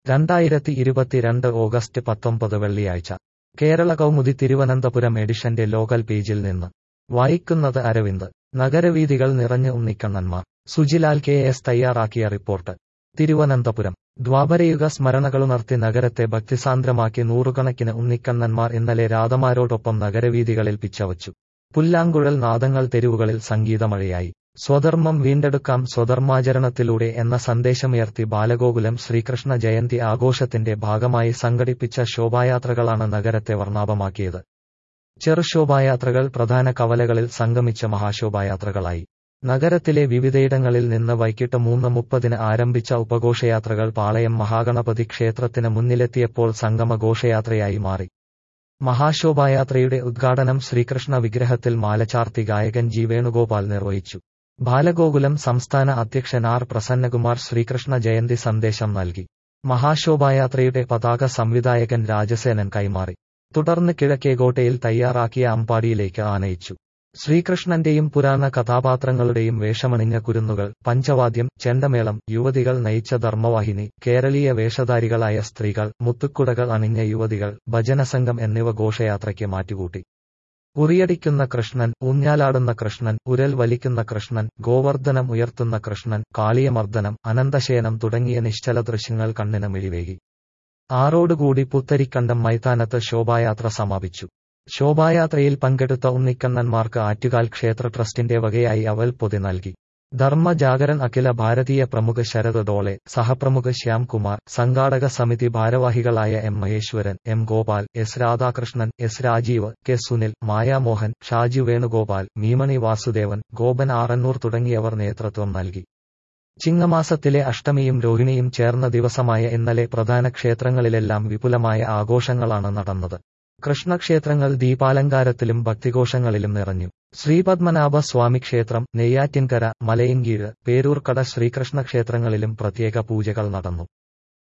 രണ്ടായിരത്തി ഇരുപത്തിരണ്ട് ഓഗസ്റ്റ് പത്തൊമ്പത് വെള്ളിയാഴ്ച കേരള കൗമുദി തിരുവനന്തപുരം എഡിഷന്റെ ലോകൽ പേജിൽ നിന്ന് വായിക്കുന്നത് അരവിന്ദ് നഗരവീഥികൾ നിറഞ്ഞ് ഉണ്ണിക്കണ്ണന്മാർ സുജിലാൽ കെ എസ് തയ്യാറാക്കിയ റിപ്പോർട്ട് തിരുവനന്തപുരം ദ്വാപരയുഗ സ്മരണകളുണർത്തി നഗരത്തെ ഭക്തിസാന്ദ്രമാക്കി നൂറുകണക്കിന് ഉണ്ണിക്കണ്ണന്മാർ ഇന്നലെ രാധമാരോടൊപ്പം നഗരവീഥികളിൽ പിച്ചവച്ചു പുല്ലാങ്കുഴൽ നാദങ്ങൾ തെരുവുകളിൽ സംഗീതമഴയായി സ്വധർമ്മം വീണ്ടെടുക്കാം സ്വധർമാചരണത്തിലൂടെ എന്ന സന്ദേശമുയർത്തി ബാലഗോകുലം ശ്രീകൃഷ്ണ ജയന്തി ആഘോഷത്തിന്റെ ഭാഗമായി സംഘടിപ്പിച്ച ശോഭായാത്രകളാണ് നഗരത്തെ വർണ്ണാഭമാക്കിയത് ചെറുശോഭായാത്രകൾ പ്രധാന കവലകളിൽ സംഗമിച്ച മഹാശോഭായാത്രകളായി നഗരത്തിലെ വിവിധയിടങ്ങളിൽ നിന്ന് വൈകിട്ട് മൂന്ന് മുപ്പതിന് ആരംഭിച്ച ഉപഘോഷയാത്രകൾ പാളയം മഹാഗണപതി ക്ഷേത്രത്തിന് മുന്നിലെത്തിയപ്പോൾ സംഗമ ഘോഷയാത്രയായി മാറി മഹാശോഭായാത്രയുടെ ഉദ്ഘാടനം ശ്രീകൃഷ്ണ വിഗ്രഹത്തിൽ മാലചാർത്തി ഗായകൻ ജി വേണുഗോപാൽ നിർവഹിച്ചു ബാലഗോകുലം സംസ്ഥാന അധ്യക്ഷൻ ആർ പ്രസന്നകുമാർ ശ്രീകൃഷ്ണ ജയന്തി സന്ദേശം നൽകി മഹാശോഭായാത്രയുടെ പതാക സംവിധായകൻ രാജസേനൻ കൈമാറി തുടർന്ന് കിഴക്കേകോട്ടയിൽ തയ്യാറാക്കിയ അമ്പാടിയിലേക്ക് ആനയിച്ചു ശ്രീകൃഷ്ണന്റെയും പുരാണ കഥാപാത്രങ്ങളുടെയും വേഷമണിഞ്ഞ കുരുന്നുകൾ പഞ്ചവാദ്യം ചെണ്ടമേളം യുവതികൾ നയിച്ച ധർമ്മവാഹിനി കേരളീയ വേഷധാരികളായ സ്ത്രീകൾ മുത്തുക്കുടകൾ അണിഞ്ഞ യുവതികൾ ഭജനസംഘം എന്നിവ ഘോഷയാത്രയ്ക്ക് മാറ്റുകൂട്ടി ഉറിയടിക്കുന്ന കൃഷ്ണൻ ഊഞ്ഞാലാടുന്ന കൃഷ്ണൻ ഉരൽ വലിക്കുന്ന കൃഷ്ണൻ ഗോവർദ്ധനം ഉയർത്തുന്ന കൃഷ്ണൻ കാളിയമർദ്ദനം അനന്തശയനം തുടങ്ങിയ നിശ്ചല ദൃശ്യങ്ങൾ കണ്ണിന് മിഴിവേകി ആറോടുകൂടി പുത്തരിക്കണ്ടം മൈതാനത്ത് ശോഭായാത്ര സമാപിച്ചു ശോഭായാത്രയിൽ പങ്കെടുത്ത ഉണ്ണിക്കണ്ണന്മാർക്ക് ആറ്റുകാൽ ക്ഷേത്ര ട്രസ്റ്റിന്റെ വകയായി അവൽ പൊതി നൽകി ധർമ്മജാഗരൻ അഖില ഭാരതീയ പ്രമുഖ ശരത് ഡോളെ സഹപ്രമുഖ ശ്യാംകുമാർ സംഘാടക സമിതി ഭാരവാഹികളായ M Maheswaran M Gopal S Radhakrishnan S Rajeev K Sunil Mayamohan Shaji Venugopal Meemani Vasudevan Gopan Arannoor തുടങ്ങിയവർ നേതൃത്വം നൽകി ചിങ്ങമാസത്തിലെ അഷ്ടമിയും രോഹിണിയും ചേർന്ന ദിവസമായ ഇന്നലെ പ്രധാന ക്ഷേത്രങ്ങളിലെല്ലാം വിപുലമായ ആഘോഷങ്ങളാണ് നടന്നത് കൃഷ്ണക്ഷേത്രങ്ങൾ ദീപാലങ്കാരത്തിലും ഭക്തിഘോഷങ്ങളിലും നിറഞ്ഞു ശ്രീപത്മനാഭ സ്വാമി ക്ഷേത്രം നെയ്യാറ്റിൻകര മലയങ്കീഴ് പേരൂർക്കട ശ്രീകൃഷ്ണ ക്ഷേത്രങ്ങളിലും പ്രത്യേക പൂജകൾ നടന്നു